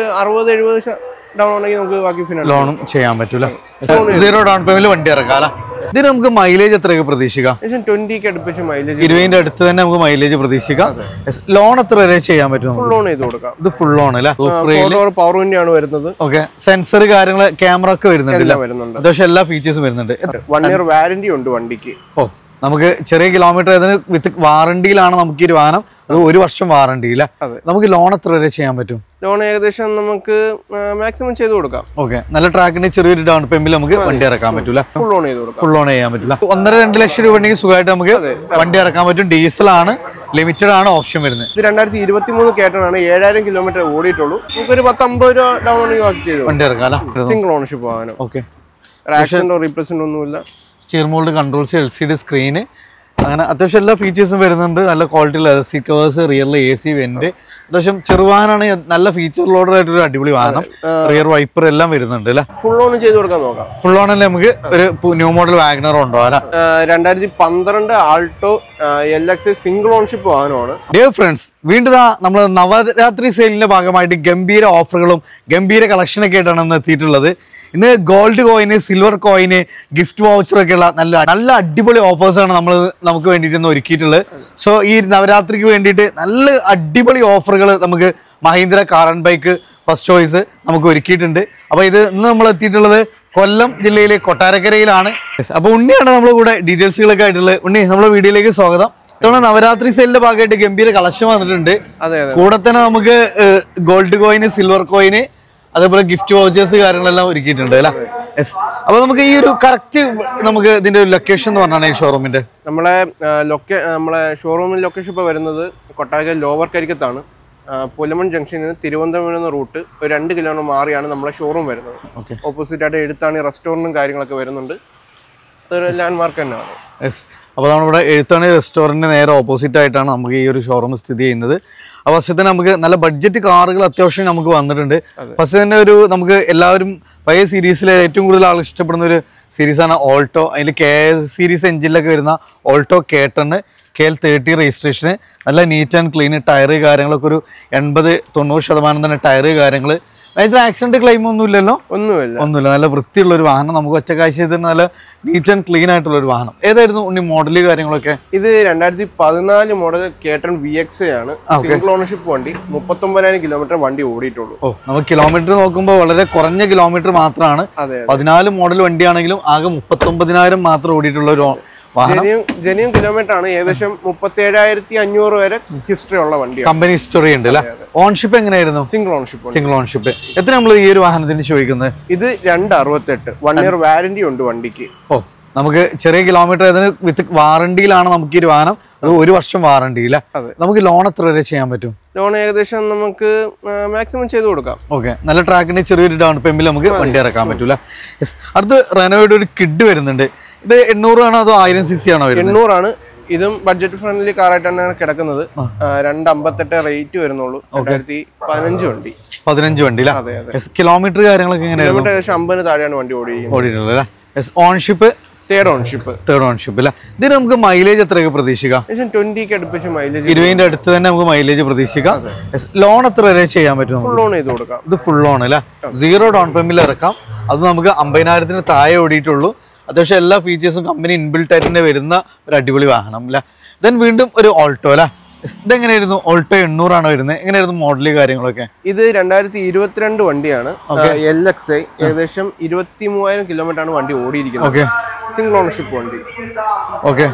അറുപത് എഴുപത് ഡൗൺ ഉണ്ടെങ്കിൽ നമുക്ക് ബാക്കി ഫിനാൻസ് ലോണും ചെയ്യാൻ പറ്റൂല സീറോ ഡൗൺ പേയ്മെന്റ് വണ്ടി ഇറക്കാം അല്ല ഇതിന് നമുക്ക് മൈലേജ് എത്രയൊക്കെ പ്രതീക്ഷിക്കാം ഏകദേശം ട്വന്റിക്ക് അടുപ്പിച്ച് മൈലേജ് ഇരുപതിന്റെ അടുത്ത് തന്നെ നമുക്ക് മൈലേജ് പ്രതീക്ഷിക്കാം ലോൺ എത്ര വരെ ചെയ്യാൻ പറ്റും നമുക്ക്? ഫുൾ ഓൺ ചെയ്ത് കൊടുക്കാം ഇത് ഫുൾ ലോൺ അല്ലേ ഫോർ ഡോർ പവർ വിൻഡോ ആണ് വരുന്നത് ഓക്കെ സെൻസർ കാര്യങ്ങൾ ക്യാമറ ഒക്കെ വരുന്നുണ്ട് എല്ലാം വരുന്നുണ്ട് അത്യാവശ്യം എല്ലാ ഫീച്ചേഴ്സും വരുന്നുണ്ട് വൺ ഇയർ വാരന്റി ഉണ്ട് വണ്ടിക്ക് ഓ നമുക്ക് ചെറിയ കിലോമീറ്റർ അതിന് വിത്ത് വാറണ്ടിയിലാണ് നമുക്ക് ഈ ഒരു വാഹനം അത് ഒരു വർഷം വാറണ്ടി ഇല്ല അതെ. നമുക്ക് ലോൺ എത്ര വരെ ചെയ്യാൻ പറ്റും ലോൺ ഏകദേശം നമുക്ക് മാക്സിമം ചെയ്ത് കൊടുക്കാം ഓക്കെ നല്ല ട്രാക്കിന്റെ ചെറിയൊരു ഡൗൺ പേയ്മെന്റ് നമുക്ക് വണ്ടി ഇറക്കാൻ പറ്റൂല ഫുൾ ഓൺ ചെയ്ത് കൊടുക്കാം ഫുൾ ഓൺ ചെയ്യാൻ പറ്റില്ല ഒന്നര രണ്ട് ലക്ഷം രൂപ ഉണ്ടെങ്കിൽ സുഖമായിട്ട് നമുക്ക് വണ്ടി ഇറക്കാൻ പറ്റും ഡീസൽ ആണ് ലിമിറ്റഡ് ആണ് ഓപ്ഷൻ വരുന്നത് ഇത് രണ്ടായിരത്തി ഇരുപത്തി മൂന്ന് കേട്ടനാണ് ഏഴായിരം കിലോമീറ്റർ ഓടിയിട്ടുള്ളൂ നമുക്കൊരു പത്തൊമ്പത് രൂപ ഡൗൺ ഉണ്ടെങ്കിൽ ബാക്കി ചെയ്ത് വണ്ടി ഇറക്കാം അല്ല സിംഗിൾ ഓണർഷിപ്പ് വാഹനം ഓക്കെ ആക്സിഡന്റോ റീപ്ലേസ്മെന്റ് ഒന്നുമില്ല steer mould controls L C D screen അങ്ങനെ അത്യാവശ്യം എല്ലാ ഫീച്ചേഴ്സും വരുന്നുണ്ട് നല്ല ക്വാളിറ്റി ലെതർ സീറ്റ് കവേഴ്സ് റിയറിൽ എ സി വെന്റ് അത്യാവശ്യം ചെറുവാഹനാണ് നല്ല ഫീച്ചർ ലോഡഡ് ആയിട്ടൊരു അടിപൊളി വാഹനം റിയർ വൈപ്പർ എല്ലാം വരുന്നുണ്ട് അല്ലേ ഫുൾ ഓൺ ചെയ്ത് കൊടുക്കാൻ നോക്കാം ഫുൾ ഓണല്ലേ നമുക്ക് ഒരു ന്യൂ മോഡൽ വാഗനർ ഉണ്ടോ അല്ല രണ്ടായിരത്തി പന്ത്രണ്ട് Alto L X single ownership വാഹനമാണ് ഡിയർ ഫ്രണ്ട്സ് വീണ്ടും നമ്മൾ നവരാത്രി സെയിലിന്റെ ഭാഗമായിട്ട് ഗംഭീര ഓഫറുകളും ഗംഭീര കളക്ഷനൊക്കെ ആയിട്ടാണ് ഇന്ന് എത്തിയിട്ടുള്ളത് ഇന്ന് gold coin silver coin gift voucher ഒക്കെ ഉള്ള നല്ല നല്ല അടിപൊളി ഓഫേഴ്സാണ് നമ്മൾ നമുക്ക് വേണ്ടിയിട്ട് ഇന്ന് ഒരുക്കിയിട്ടുള്ളത് സോ ഈ നവരാത്രിക്ക് വേണ്ടിയിട്ട് നല്ല അടിപൊളി ഓഫറുകൾ നമുക്ക് Mahindra car and bike first choice നമുക്ക് ഒരുക്കിയിട്ടുണ്ട് അപ്പോൾ ഇത് ഇന്ന് നമ്മൾ എത്തിയിട്ടുള്ളത് കൊല്ലം ജില്ലയിലെ കൊട്ടാരക്കരയിലാണ് അപ്പോൾ ഉണ്ണിയാണ് നമ്മുടെ കൂടെ ഡീറ്റെയിൽസുകളൊക്കെ ആയിട്ടുള്ളത് ഉണ്ണി നമ്മുടെ വീഡിയോയിലേക്ക് സ്വാഗതം ഇത്തവണ നവരാത്രി സെയിലിന്റെ ഭാഗമായിട്ട് ഗംഭീര കളക്ഷൻ വന്നിട്ടുണ്ട് അതെ അതെ കൂടെ തന്നെ നമുക്ക് ഗോൾഡ് കോയിന് സിൽവർ കോയിന് അതേപോലെ ഗിഫ്റ്റ് വൗച്ചേഴ്സ് കാര്യങ്ങളെല്ലാം ഒരുക്കിയിട്ടുണ്ട് അല്ലേ യെസ് അപ്പൊ നമുക്ക് ഈ ഒരു കറക്റ്റ് നമുക്ക് ഇതിന്റെ ഒരു ലൊക്കേഷൻ എന്ന് പറഞ്ഞാണ് ഈ ഷോറൂമിന്റെ നമ്മളെ ലൊക്കേ നമ്മളെ ഷോറൂമിൽ ലൊക്കേഷൻ ഇപ്പോൾ വരുന്നത് കൊട്ടാരക്കര ലോവർ കരിക്കത്താണ് ആ, പുലമൺ ജംഗ്ഷനിൽ നിന്ന് തിരുവനന്തപുരം എന്ന റൂട്ട് ഒരു രണ്ട് കിലോമീറ്റർ മാറിയാണ് നമ്മളെ ഷോറൂം വരുന്നത് ഓക്കെ ഓപ്പോസിറ്റ് ആയിട്ട് എടുത്താണ് റെസ്റ്റോറൻറ്റും കാര്യങ്ങളൊക്കെ വരുന്നുണ്ട് അതൊരു ലാൻഡ് മാർക്ക് തന്നെയാണ് യെസ് അപ്പോൾ നമ്മളിവിടെ എഴുത്തണി റെസ്റ്റോറൻറ്റിന് നേരെ ഓപ്പോസിറ്റ് ആയിട്ടാണ് നമുക്ക് ഈ ഒരു ഷോറൂം സ്ഥിതി ചെയ്യുന്നത് അപ്പോൾ ഫസ്റ്റ് തന്നെ നമുക്ക് നല്ല ബഡ്ജറ്റ് കാറുകൾ അത്യാവശ്യം നമുക്ക് വന്നിട്ടുണ്ട് ഫസ്റ്റ് തന്നെ ഒരു നമുക്ക് എല്ലാവരും പഴയ സീരീസിലെ ഏറ്റവും കൂടുതൽ ആൾ ഇഷ്ടപ്പെടുന്ന ഒരു സീരീസാണ് ഓൾട്ടോ അതിൽ കെ സീരീസ് എഞ്ചിനിലൊക്കെ വരുന്ന ഓൾട്ടോ കേട്ടണ് കെ എൽ തേർട്ടി രജിസ്ട്രേഷന് നല്ല നീറ്റ് ആൻഡ് ക്ലീൻ ടയർ കാര്യങ്ങളൊക്കെ ഒരു എൺപത് തൊണ്ണൂറ് ശതമാനം തന്നെ ടയർ കാര്യങ്ങൾ അതിന് ആക്സിഡന്റ് ക്ലെയിം ഒന്നും ഇല്ലല്ലോ ഒന്നുമില്ല ഒന്നുമില്ല നല്ല വൃത്തിയുള്ള ഒരു വാഹനം നമുക്ക് ഒറ്റ കാഴ്ചയിൽ തന്നെ നല്ല നീറ്റ് ആൻഡ് ക്ലീൻ ആയിട്ടുള്ള ഒരു വാഹനം ഏതായിരുന്നു ഉണ്ണി മോഡല് കാര്യങ്ങളൊക്കെ ഇത് രണ്ടായിരത്തി പതിനാല് മോഡൽ കേട്ടൺ വി എക്സ് ആണ് സിംഗിൾ ഓണർഷിപ്പ് വണ്ടി മുപ്പത്തൊമ്പതിനായിരം കിലോമീറ്റർ വണ്ടി ഓടിയിട്ടുള്ളൂ ഓ നമുക്ക് കിലോമീറ്റർ നോക്കുമ്പോൾ വളരെ കുറഞ്ഞ കിലോമീറ്റർ മാത്രമാണ് അതെ പതിനാല് മോഡൽ വണ്ടിയാണെങ്കിലും ആകെ മുപ്പത്തൊമ്പതിനായിരം മാത്രം ഓടിയിട്ടുള്ള ഒരു വാഹനം ജെന്യൂൻ ജെന്യൂൻ കിലോമീറ്റർ ആണ് ഏകദേശം മുപ്പത്തി ഏഴായിരത്തി അഞ്ഞൂറ് വരെ ഹിസ്റ്ററി ഉള്ള വണ്ടിയാണ് കമ്പനി ഹിസ്റ്ററി ഉണ്ട് അല്ലേ ഓൺഷിപ്പ് എങ്ങനെയായിരുന്നു സിംഗിൾ ഓണർഷിപ്പ് സിംഗിൾ ഓൺഷിപ്പ് എത്ര നമ്മൾ ഈ ഒരു വാഹനത്തിന് ചോദിക്കുന്നത് ഇത് രണ്ട് അറുപത്തെട്ട് വൺ ഇയർ വാരന്റി ഉണ്ട് വണ്ടിക്ക് ഓ നമുക്ക് ചെറിയ കിലോമീറ്റർ അതിന് വിത്ത് വാറണ്ടിയിലാണ് നമുക്ക് ഈ ഒരു വാഹനം അത് ഒരു വർഷം വാറണ്ടി ഇല്ല അതെ. നമുക്ക് ലോൺ എത്ര വരെ ചെയ്യാൻ പറ്റും ലോൺ ഏകദേശം നമുക്ക് മാക്സിമം ചെയ്ത് കൊടുക്കാം ഓക്കെ നല്ല ട്രാക്കിന്റെ ചെറിയൊരു ഡൗൺ പേയ്മെന്റ് നമുക്ക് വണ്ടി ഇറക്കാൻ പറ്റൂല യെസ് അടുത്ത് റെനോയുടെ ഒരു കിഡ് വരുന്നുണ്ട് ഇത് എണ്ണൂറ് ആണോ അതോ ആയിരം സി സി ആണോ വരുന്നത് എണ്ണൂറാണ് ഇതും ബഡ്ജറ്റ് ഫ്രണ്ട്ലി കാറായിട്ടാണ് കിടക്കുന്നത് ആ, രണ്ട് അമ്പത്തെട്ട് റേറ്റ് വരുന്നുള്ളൂ രണ്ടായിരത്തി പതിനഞ്ച് വണ്ടി പതിനഞ്ച് വണ്ടി അല്ലേ അതെ അതെ യെസ് കിലോമീറ്റർ കാര്യങ്ങളൊക്കെ എങ്ങനെയായിരുന്നു കിലോമീറ്റർ ഏകദേശം അമ്പതിന് താഴെയാണ് വണ്ടി ഓടിയിരിക്കുന്നത് ഓടിയിട്ടുള്ളത് അല്ലേ yes ownership third ownership third ownership അല്ലേ ഇതിന് നമുക്ക് മൈലേജ് എത്രയൊക്കെ പ്രതീക്ഷിക്കാം ഏകദേശം ട്വന്റിക്ക് അടുപ്പിച്ച് മൈലേജ് ഇരുപതിന്റെ അടുത്ത് തന്നെ നമുക്ക് മൈലേജ് പ്രതീക്ഷിക്കാം യെസ് ലോൺ എത്ര വരെ ചെയ്യാൻ പറ്റും നമുക്ക്? ഫുൾ ഓൺ ചെയ്ത് കൊടുക്കാം ഇത് ഫുൾ ഓൺ അല്ലേ സീറോ ഡൗൺ പേയ്മെന്റിൽ ഇറക്കാം അത് നമുക്ക് അമ്പതിനായിരത്തിന് താഴെ ഓടിയിട്ടുള്ളൂ അത്യാവശ്യം എല്ലാ ഫീച്ചേഴ്സും കമ്പനി ഇൻബിൽട്ട് ആയിട്ട് തന്നെ വരുന്ന ഒരു അടിപൊളി വാഹനം അല്ലേ ദെൻ വീണ്ടും ഒരു ഓൾട്ടോ അല്ലേ ഇതെങ്ങനെയായിരുന്നു ഓൾട്ടോ എണ്ണൂറാണ് വരുന്നത് എങ്ങനെയായിരുന്നു മോഡല് കാര്യങ്ങളൊക്കെ ഇത് രണ്ടായിരത്തി ഇരുപത്തിരണ്ട് വണ്ടിയാണ് എൽ എക്സ് ഐ ഏകദേശം ഇരുപത്തി മൂവായിരം കിലോമീറ്റർ ആണ് വണ്ടി ഓടിയിരിക്കുന്നത് ഓക്കെ സിംഗിൾ ഓണർഷിപ്പ് വണ്ടി ഓക്കെ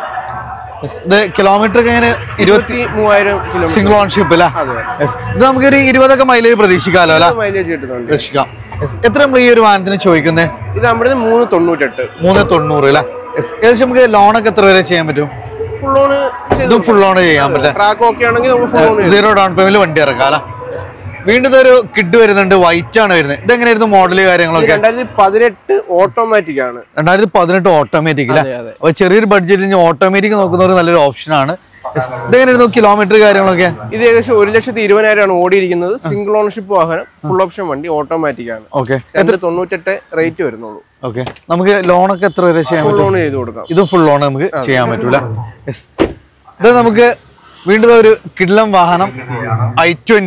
ഇത് കിലോമീറ്റർ ഒക്കെ എങ്ങനെ ഇരുപത്തി ഇരുപത്തി മൂവായിരം കിലോമീറ്റർ സിംഗിൾ ഓൺഷിപ്പ് അല്ലേ അതെ Yes. ഇത് നമുക്കൊരു ഇരുപതൊക്കെ മൈലേജ് പ്രതീക്ഷിക്കാമല്ലോ അല്ലേ മൈലേജ് കിട്ടുന്നുണ്ട് പ്രതീക്ഷിക്കാം Yes. എത്ര നമ്മൾ ഈ ഒരു വാഹനത്തിന് ചോദിക്കുന്നത് ഇത് നമ്മുടെ മൂന്ന് തൊണ്ണൂറ്റെട്ട് മൂന്ന് തൊണ്ണൂറ് അല്ലേ Yes. ഏകദേശം നമുക്ക് ലോണൊക്കെ എത്ര വരെ ചെയ്യാൻ പറ്റും ഫുൾ ഓൺ ഇതും ഫുൾ ഓൺ ചെയ്യാൻ പറ്റും ട്രാക്ക് ഓക്കെ ആണെങ്കിൽ നമുക്ക് ഫുൾ ഓൺ സീറോ ഡൗൺ പേയ്മെന്റ് വണ്ടി ഇറക്കാം അല്ലേ വീണ്ടും ഇതൊരു കിഡ് വരുന്നുണ്ട് വൈറ്റ് ആണ് വരുന്നത് ഇതെങ്ങനെയായിരുന്നു മോഡല് കാര്യങ്ങളൊക്കെ രണ്ടായിരത്തി പതിനെട്ട് ഓട്ടോമാറ്റിക് ആണ് രണ്ടായിരത്തി പതിനെട്ട് ഓട്ടോമാറ്റിക് അല്ലേ അതെ അതെ അപ്പൊ ചെറിയൊരു ബഡ്ജറ്റിൽ ഓട്ടോമാറ്റിക് നോക്കുന്നവർ നല്ലൊരു ഓപ്ഷനാണ് ഇതെങ്ങനെയായിരുന്നു കിലോമീറ്റർ കാര്യങ്ങളൊക്കെ ഇത് ഏകദേശം ഒരു ലക്ഷത്തി ഇരുപതിനായിരമാണ് ഓടിയിരിക്കുന്നത് സിംഗിൾ ഓണർഷിപ്പ് വാഹനം ഫുൾ ഓപ്ഷൻ വണ്ടി ഓട്ടോമാറ്റിക് ആണ് ഓക്കെ രണ്ട് തൊണ്ണൂറ്റെട്ട് റേറ്റ് വരുന്നുള്ളൂ ഓക്കെ നമുക്ക് ലോണൊക്കെ എത്ര വരെ ചെയ്യാൻ ഫുൾ പറ്റും ഓൺ ചെയ്ത് കൊടുക്കാം ഇത് ഫുൾ ഓൺ നമുക്ക് ചെയ്യാൻ പറ്റൂല യെസ് ഇത് നമുക്ക് വീണ്ടും ഒരു കിടിലം വാഹനം ഐ ട്വന്റി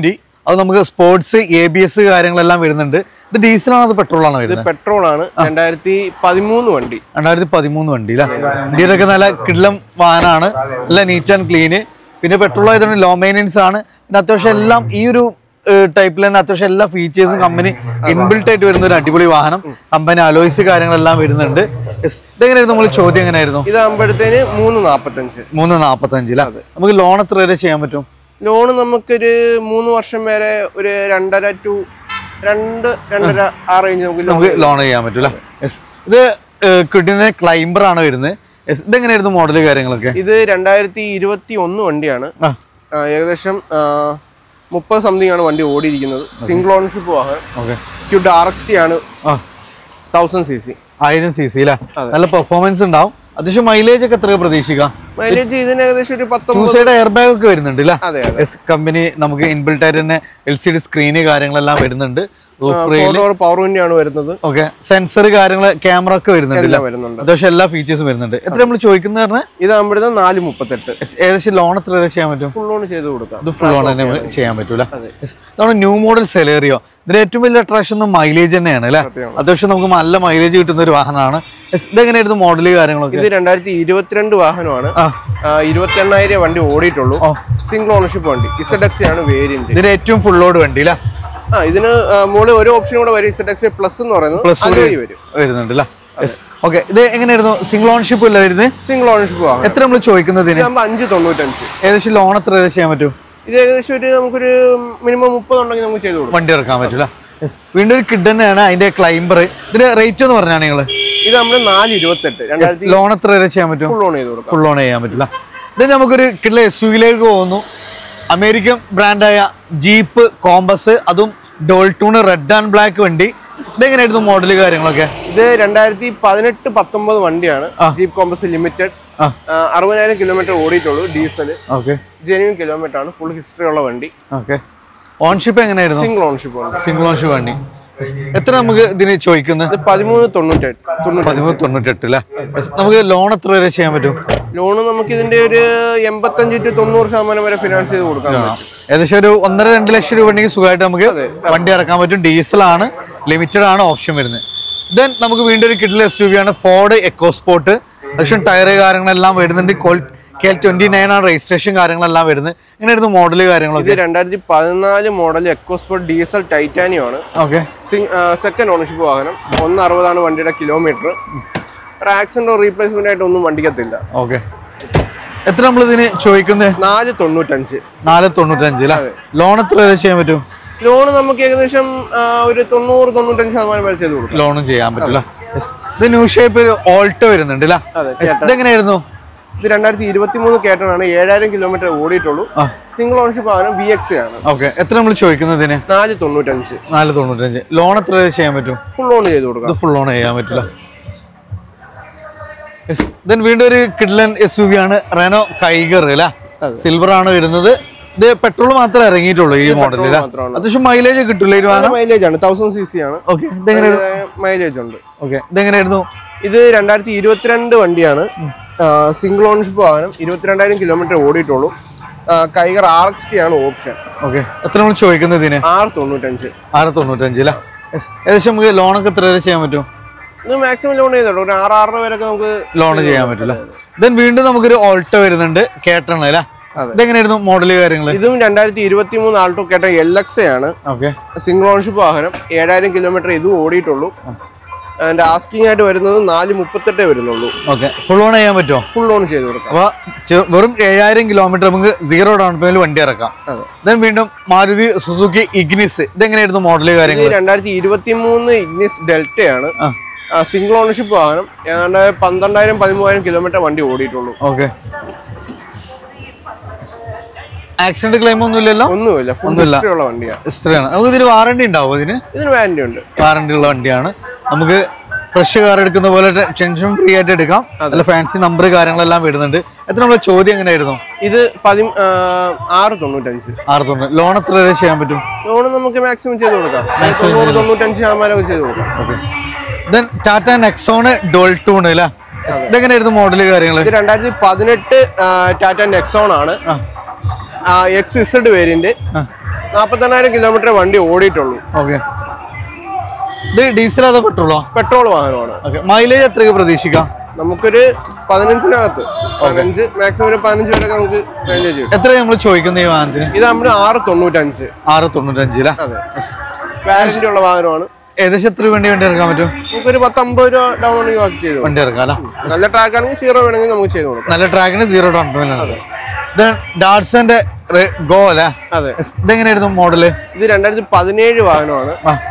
അത് നമുക്ക് സ്പോർട്സ് എ ബി എസ് കാര്യങ്ങളെല്ലാം വരുന്നുണ്ട് ഇത് ഡീസലാണോ അത് പെട്രോളാണോ ഇത് വരുന്നത് പെട്രോൾ ആണ് രണ്ടായിരത്തി പതിമൂന്ന് വണ്ടി രണ്ടായിരത്തി പതിമൂന്ന് വണ്ടി അല്ലേ ഇന്ത്യയിലൊക്കെ നല്ല കിടിലം വാഹനമാണ് നല്ല നീറ്റ് ആൻഡ് ക്ലീന് പിന്നെ പെട്രോൾ ആയതുകൊണ്ട് ലോ മെയിൻ്റെനൻസ് ആണ് പിന്നെ അത്യാവശ്യം എല്ലാം ഈ ഒരു ടൈപ്പിൽ തന്നെ അത്യാവശ്യം എല്ലാ ഫീച്ചേഴ്സും കമ്പനി ഇൻബിൽട്ട് ആയിട്ട് വരുന്ന ഒരു അടിപൊളി വാഹനം കമ്പനി അലോയ്സ് കാര്യങ്ങളെല്ലാം വരുന്നുണ്ട് Yes. ഇതെങ്ങനെയായിരുന്നു നമ്മൾ ചോദ്യം എങ്ങനെയായിരുന്നു ഇതാകുമ്പോഴത്തേന് മൂന്ന് നാപ്പത്തഞ്ച് മൂന്ന് നാൽപ്പത്തഞ്ചില നമുക്ക് ലോൺ എത്ര വരെ ചെയ്യാൻ പറ്റും ലോണ് നമുക്കൊരു മൂന്ന് വർഷം വരെ ഒരു രണ്ടര ടു രണ്ട് രണ്ടര ആ റേഞ്ച് നമുക്ക് ലോൺ നമുക്ക് ലോൺ ചെയ്യാൻ പറ്റും അല്ലേ യെസ് ഇത് കിഡിന് ക്ലൈംബർ ആണ് വരുന്നത് യെസ് ഇതെങ്ങനെയായിരുന്നു മോഡൽ കാര്യങ്ങളൊക്കെ ഇത് രണ്ടായിരത്തി ഇരുപത്തി ഒന്ന് വണ്ടിയാണ് ആ ആ, ഏകദേശം ആ, മുപ്പത് സംതിങ് ആണ് വണ്ടി ഓടിയിരിക്കുന്നത് സിംഗിൾ ഓണർഷിപ്പ് വാഹനം okay Kwid R X T ആണ് ആ തൗസൻഡ് സി സി ആയിരം സി സി അല്ലേ നല്ല പെർഫോമൻസ് ഉണ്ടാവും അത്യാവശ്യം മൈലേജ് ഒക്കെ എത്ര പ്രതീക്ഷിക്കാം മൈലേജ് ഇതിന് ഏകദേശം ഒരു ടു പത്തൊമ്പത് സൈഡ് എയർ ബാഗ് ഒക്കെ വരുന്നുണ്ട് അല്ലേ അതെ അതെ യെസ് കമ്പനി നമുക്ക് ഇൻബിൽട്ട് ആയിട്ട് തന്നെ എൽ സി ഡി സ്ക്രീന് കാര്യങ്ങളെല്ലാം വരുന്നുണ്ട് roof four door power window ആണ് വരുന്നത് ഓക്കെ സെൻസർ കാര്യങ്ങൾ ക്യാമറ ഒക്കെ വരുന്നുണ്ട് എല്ലാം വരുന്നുണ്ട് അത്യാവശ്യം എല്ലാ ഫീച്ചേഴ്സും വരുന്നുണ്ട് എത്ര നമ്മൾ ചോദിക്കുന്നത് പറഞ്ഞാൽ ഇതാകുമ്പോഴത്തെ നാല് മുപ്പത്തെട്ട് ഏകദേശം ലോൺ എത്ര വരെ ചെയ്യാൻ പറ്റും ഫുൾ ലോൺ ചെയ്ത് കൊടുക്കാം ഇത് ഫുൾ ഓൺ തന്നെ നമുക്ക് ചെയ്യാൻ പറ്റൂല നമ്മുടെ ന്യൂ മോഡൽ സെലേറിയോ ഇതിന്റെ ഏറ്റവും വലിയ അട്രാക്ഷൻ മൈലേജ് തന്നെയാണ് അല്ലേ സത്യമാണ്. അത്യാവശ്യം നമുക്ക് നല്ല മൈലേജ് കിട്ടുന്ന ഒരു വാഹനമാണ് Yes, ഇതെങ്ങനെയായിരുന്നു മോഡൽ കാര്യങ്ങളൊക്കെ ഇത് രണ്ടായിരത്തി ഇരുപത്തിരണ്ട് വാഹനമാണ് ആ ഇരുപത്തി എണ്ണായിരം വണ്ടി ഓടിയിട്ടുള്ളൂ ഓ. സിംഗിൾ ഓണർഷിപ്പ് വണ്ടി ഇസഡ് എക്സ് ആണ് വേരിയന്റ് ഇതിന്റെ ഏറ്റവും ഫുൾ ലോഡ് വണ്ടി അല്ലേ ആ ഇതിന് മുകളിൽ ഒരു ഓപ്ഷൻ കൂടെ വരും ഇസഡ് എക്സ് പ്ലസ് എന്ന് പറയുന്നത് Plus അലോയ് വരും വരുന്നുണ്ട് അല്ലേ ഓക്കെ ഇത് എങ്ങനെയായിരുന്നു സിംഗിൾ ഓൺഷിപ്പ് അല്ല വരുന്നത് സിംഗിൾ ഓണർഷിപ്പ് വാഹനം എത്ര നമ്മൾ ചോദിക്കുന്നതിന് ഇതാകുമ്പോൾ അഞ്ച് തൊണ്ണൂറ്റഞ്ച് ഏകദേശം ലോൺ എത്ര വരെ ചെയ്യാൻ പറ്റും ഇത് ഏകദേശം ഒരു നമുക്കൊരു മിനിമം മുപ്പത് ഉണ്ടെങ്കിൽ നമുക്ക് ചെയ്ത് കൊടുക്കാം വണ്ടി ഇറക്കാൻ പറ്റൂല വീണ്ടും ഒരു കിഡ് തന്നെയാണ് അതിന്റെ ക്ലൈംബർ ഇതിന്റെ റേറ്റ് എന്ന് പറഞ്ഞാണ് നിങ്ങൾ ഇത് നമ്മുടെ നാല് ഇരുപത്തെട്ട് രണ്ടായിരത്തി ലോൺ എത്ര വരെ ചെയ്യാൻ പറ്റും ഫുൾ ഓൺ ചെയ്ത് കൊടുക്കാം ഫുൾ ഓൺ ചെയ്യാൻ പറ്റില്ല ഇത് നമുക്കൊരു കിട്ടില്ല എസ് യുയിലേക്ക് പോകുന്നു അമേരിക്കൻ ബ്രാൻഡായ ജീപ്പ് കോമ്പസ് അതും ഡോൾട്ടൂണ് റെഡ് ആൻഡ് ബ്ലാക്ക് വണ്ടി ഇതെങ്ങനെയായിരുന്നു മോഡൽ കാര്യങ്ങളൊക്കെ ഇത് രണ്ടായിരത്തി പതിനെട്ട് പത്തൊമ്പത് വണ്ടിയാണ് ജീപ്പ് കോമ്പസ് ലിമിറ്റഡ് ആ. അറുപതിനായിരം കിലോമീറ്റർ ഓടിയിട്ടുള്ളൂ ഡീസൽ ഓക്കെ ജെന്യൂൻ കിലോമീറ്റർ ആണ് ഫുൾ ഹിസ്റ്ററി ഉള്ള വണ്ടി ഓക്കെ ഓൺഷിപ്പ് എങ്ങനെയായിരുന്നു സിംഗിൾ ഓണർഷിപ്പ് വണ്ടി സിംഗിൾ ഓൺഷിപ്പ് വണ്ടി എത്ര നമുക്ക് ഇതിന് ചോദിക്കുന്നത് ഇത് പതിമൂന്ന് തൊണ്ണൂറ്റെട്ട് തൊണ്ണൂറ്റി പതിമൂന്ന് തൊണ്ണൂറ്റെട്ട് അല്ലേ നമുക്ക് ലോൺ എത്ര വരെ ചെയ്യാൻ പറ്റും ലോണ് നമുക്ക് ഇതിന്റെ ഒരു എൺപത്തഞ്ച് ടു തൊണ്ണൂറ് ശതമാനം വരെ ഫിനാൻസ് ചെയ്ത് കൊടുക്കാൻ പറ്റും ഏകദേശം ഒരു ഒന്നര രണ്ട് ലക്ഷം രൂപ ഉണ്ടെങ്കിൽ സുഖമായിട്ട് നമുക്ക് വണ്ടി ഇറക്കാൻ പറ്റും ഡീസലാണ് ലിമിറ്റഡ് ആണ് ഓപ്ഷൻ വരുന്നത് ദെൻ നമുക്ക് വീണ്ടും ഒരു കിട്ടിലെ എസ് യു വി ആണ് ഫോർഡ് എക്കോസ്പോർട്ട് അത്യാവശ്യം ടയർ കാര്യങ്ങളെല്ലാം വരുന്നുണ്ട് കെ എൽ ട്വന്റി നയൻ ആണ് രജിസ്ട്രേഷൻ കാര്യങ്ങളെല്ലാം വരുന്നത് എങ്ങനെയായിരുന്നു മോഡൽ ഇത് കാര്യങ്ങളൊക്കെ രണ്ടായിരത്തി പതിനാല് മോഡൽ എക്കോസ്പോർട്ട് ഡീസൽ ടൈറ്റാനിയം ആണ് ഓക്കെ സെക്കൻഡ് ഓണർഷിപ്പ് വാഹനം ഒന്ന് അറുപതാണ് വണ്ടിയുടെ കിലോമീറ്റർ ഒരു ആക്സിഡന്റോ റീപ്ലേസ്മെന്റ് ആയിട്ട് ഒന്നും വണ്ടിക്കത്തില്ല ഓക്കെ എത്ര നമ്മൾ ഇതിന് ചോദിക്കുന്നത് നാല് തൊണ്ണൂറ്റഞ്ച് നാല് തൊണ്ണൂറ്റഞ്ച് അല്ലേ ലോൺ എത്ര വരെ ചെയ്യാൻ പറ്റും ലോണ് നമുക്ക് ഏകദേശം ആ, ഒരു തൊണ്ണൂറ് തൊണ്ണൂറ്റഞ്ച് ശതമാനം വരെ ചെയ്ത് കൊടുക്കാം ലോണും ചെയ്യാൻ പറ്റില്ല Yes. ഇത് ന്യൂ ഷേപ്പ് ഓൾട്ടോ വരുന്നുണ്ട് അല്ലേ അതെ Yes. ഇതെങ്ങനെയായിരുന്നു ഇത് രണ്ടായിരത്തി ഇരുപത്തി മൂന്ന് കേട്ടനാണ് ഏഴായിരം കിലോമീറ്റർ ഓടിയിട്ടുള്ളൂ സിംഗിൾ ഓണർഷിപ്പ് വാഹനം ബി എക്സ് ആണ് ഓക്കെ എത്ര നമ്മൾ ചോദിക്കുന്നതിന് നാല് തൊണ്ണൂറ്റഞ്ച് നാല് തൊണ്ണൂറ്റഞ്ച് ലോൺ എത്ര വരെ ചെയ്യാൻ പറ്റും ഫുൾ ഓൺ ചെയ്ത് കൊടുക്കാം ഇത് ഫുൾ ഓൺ ചെയ്യാൻ പറ്റില്ല ദെൻ വീണ്ടും ഒരു കിഡ്ലൻ എസ് യു വി ആണ് റെനോ കൈഗർ അല്ലേ അതെ. സിൽവർ ആണ് വരുന്നത് ഇത് പെട്രോൾ മാത്രമേ ഇറങ്ങിയിട്ടുള്ളൂ ഈ മോഡലിൽ മാത്രമാണ് അത്യാവശ്യം മൈലേജ് കിട്ടില്ല ഇത് വാങ്ങാൻ മൈലേജ് ആണ് തൗസൻഡ് സി സി ആണ് ഓക്കെ ഇതെങ്ങനെ മൈലേജ് ഉണ്ട് ഓക്കെ ഇതെങ്ങനെയായിരുന്നു ഇത് രണ്ടായിരത്തി ഇരുപത്തിരണ്ട് വണ്ടിയാണ് സിംഗിൾ ഓണർഷിപ്പ് വാഹനം ഇരുപത്തിരണ്ടായിരം കിലോമീറ്റർ ഓടിയിട്ടുള്ളൂ ആ, കൈഗർ ആർ എക്സ് ടി ആണ് ഓപ്ഷൻ ഓക്കെ എത്ര നമ്മൾ ചോദിക്കുന്നത് ഇതിന് ആറ് തൊണ്ണൂറ്റഞ്ച് ആറ് തൊണ്ണൂറ്റഞ്ച് അല്ലേ Yes. ഏകദേശം നമുക്ക് ലോണൊക്കെ എത്ര വരെ ചെയ്യാൻ പറ്റും ഇത് മാക്സിമം ലോൺ ചെയ്തോളൂ ഒരു ആറ് ആറര വരെയൊക്കെ നമുക്ക് ലോൺ ചെയ്യാൻ പറ്റില്ല ദെൻ വീണ്ടും നമുക്കൊരു ഓൾട്ടോ വരുന്നുണ്ട് കേട്ടണ അല്ലേ ഇതെങ്ങനെയായിരുന്നു മോഡൽ കാര്യങ്ങൾ ഇതും രണ്ടായിരത്തി ഇരുപത്തി മൂന്ന് ആൾട്ടോ കേട്ട എൽ എക്സ് ആണ് ഓക്കെ സിംഗിൾ ഓണർഷിപ്പ് വാഹനം ഏഴായിരം കിലോമീറ്റർ ഇതും ഓടിയിട്ടുള്ളൂ അതിന്റെ ആസ്കിംഗ് ആയിട്ട് വരുന്നത് നാല് മുപ്പത്തെട്ടേ വരുന്നുള്ളൂ ഓക്കെ ഫുൾ ഓൺ ചെയ്യാൻ പറ്റുമോ ഫുൾ ഓൺ ചെയ്ത് കൊടുക്കാം അപ്പൊ ചെ- വെറും ഏഴായിരം കിലോമീറ്റർ നമുക്ക് സീറോ ഡൗൺ പേയ്മെന്റ് വണ്ടി ഇറക്കാം അതെ. ദെൻ വീണ്ടും മാരുതി സുസുക്കി ഇഗ്നിസ് ഇതെങ്ങനെയായിരുന്നു മോഡൽ ഇത് കാര്യങ്ങൾ രണ്ടായിരത്തി ഇരുപത്തി മൂന്ന് ഇഗ്നിസ് ഡെൽറ്റയാണ് ആ സിംഗിൾ ഓണർഷിപ്പ് വാഹനം ഏതാണ്ട് പന്ത്രണ്ടായിരം പതിമൂവായിരം കിലോമീറ്റർ വണ്ടി ഓടിയിട്ടുള്ളൂ ഓക്കെ ആക്സിഡന്റ് ക്ലെയിം ഒന്നും ഇല്ലല്ലോ ഒന്നുമില്ല ഫുൾ ഒന്നുമില്ല. ഹിസ്റ്ററി ഉള്ള വണ്ടിയാണ് ഹിസ്റ്ററിയാണ് നമുക്ക് ഇതിന് വാറണ്ടി ഉണ്ടാവും ഇതിന് ഇതിന് വാറന്റി ഉണ്ട് വാറണ്ടി ഉള്ള വണ്ടിയാണ് നമുക്ക് ഫ്രഷ് കാർ എടുക്കുന്ന പോലെ ടെൻഷൻ ഫ്രീ ആയിട്ട് എടുക്കാം നല്ല ഫാൻസി നമ്പർ കാര്യങ്ങളെല്ലാം വരുന്നുണ്ട് എത്ര നമ്മളെ ചോദ്യം എങ്ങനെയായിരുന്നു ഇത് പതി ആ, ആറ് തൊണ്ണൂറ്റഞ്ച് ആറ് തൊണ്ണൂറ് ലോൺ എത്ര വരെ ചെയ്യാൻ പറ്റും ലോൺ നമുക്ക് മാക്സിമം ചെയ്ത് കൊടുക്കാം തൊണ്ണൂറ് തൊണ്ണൂറ്റഞ്ച് ശതമാനമൊക്കെ ചെയ്ത് കൊടുക്കാം ഓക്കെ ദെൻ ടാറ്റ നെക്സോണ് ഡോൾട്ടൂൺ അല്ലേ ഇതെങ്ങനെയായിരുന്നു മോഡൽ കാര്യങ്ങൾ ഇത് രണ്ടായിരത്തി പതിനെട്ട് ടാറ്റ നെക്സോൺ ആണ് എക്സ് ഇസഡ് വേരിയന്റ് നാൽപ്പത്തെണ്ണായിരം കിലോമീറ്റർ വണ്ടി ഓടിയിട്ടുള്ളൂ ഓക്കെ ഇത് ഡീസൽ അതോ പെട്രോളോ പെട്രോൾ വാഹനമാണ് ഓക്കെ മൈലേജ് എത്രയൊക്കെ പ്രതീക്ഷിക്കാം നമുക്കൊരു പതിനഞ്ചിനകത്ത് പതിനഞ്ച് മാക്സിമം ഒരു പതിനഞ്ച് വരെ നമുക്ക് മൈലേജ് കിട്ടും എത്ര നമ്മൾ ചോദിക്കുന്ന ഈ വാഹനത്തിന് ഇത് നമ്മുടെ ആറ് തൊണ്ണൂറ്റഞ്ച് ആറ് തൊണ്ണൂറ്റഞ്ചില അതെ വാറന്റി ഉള്ള വാഹനമാണ് ഏകദേശം എത്ര വേണ്ടി വണ്ടി ഇറക്കാൻ പറ്റും നമുക്കൊരു പത്തമ്പത് രൂപ ഡൗൺ ആണെങ്കിൽ ബാക്കി ചെയ്തു കൊടുക്കാം. വണ്ടി ഇറക്കാം അല്ല നല്ല ട്രാക്ക് ആണെങ്കിൽ സീറോ വേണമെങ്കിൽ നമുക്ക് ചെയ്ത് കൊടുക്കാം നല്ല ട്രാക്കിന് സീറോ ഡൗൺ പേയ്മെന്റ് ആണ് ഇത് ഡാറ്റ്സന്റെ ഗോ അല്ലേ അതെ ഇതെങ്ങനെയായിരുന്നു മോഡല് ഇത് രണ്ടായിരത്തി പതിനേഴ് വാഹനമാണ്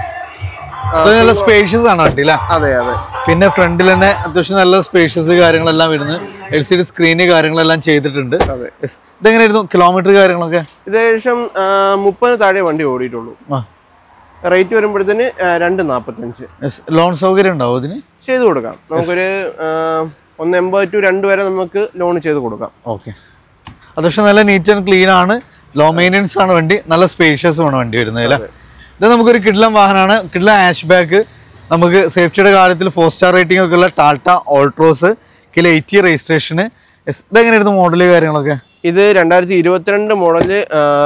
അത് നല്ല സ്പേഷ്യസ് ആണ് വണ്ടി അല്ലേ അതെ അതെ പിന്നെ ഫ്രണ്ടിൽ തന്നെ അത്യാവശ്യം നല്ല സ്പേഷ്യസ് കാര്യങ്ങളെല്ലാം വരുന്നത് എൽ സി ഡി സ്ക്രീന് കാര്യങ്ങളെല്ലാം ചെയ്തിട്ടുണ്ട് അതെ Yes. ഇതെങ്ങനെയായിരുന്നു കിലോമീറ്റർ കാര്യങ്ങളൊക്കെ ഇത് ഏകദേശം മുപ്പതിന് താഴെ വണ്ടി ഓടിയിട്ടുള്ളൂ റേറ്റ് വരുമ്പോഴത്തേന് ആ, രണ്ട് നാൽപ്പത്തഞ്ച് ലോൺ സൗകര്യം ഉണ്ടാവും ഇതിന് ചെയ്ത് കൊടുക്കാം നമുക്കൊരു ആ, ഒന്ന് എൺപത് ടു രണ്ട് വരെ നമുക്ക് ലോൺ ചെയ്ത് കൊടുക്കാം ഓക്കെ അത്യാവശ്യം നല്ല നീറ്റ് ആൻഡ് ക്ലീൻ ആണ് ലോ മെയിൻ്റെനൻസ് ആണ് വണ്ടി നല്ല സ്പേഷ്യസ് ആണ് വണ്ടി വരുന്നത് അല്ലേ ഇത് നമുക്കൊരു കിഡ്ലം വാഹനമാണ് കിഡ്ലം ആഷ് ബാക്ക് നമുക്ക് സേഫ്റ്റിയുടെ കാര്യത്തിൽ ഫോർ സ്റ്റാർ റേറ്റിംഗ് ഒക്കെ ഉള്ള Tata Altroz K L eighty registration ഇതെങ്ങനെയായിരുന്നു മോഡല് കാര്യങ്ങളൊക്കെ ഇത് രണ്ടായിരത്തി ഇരുപത്തിരണ്ട് model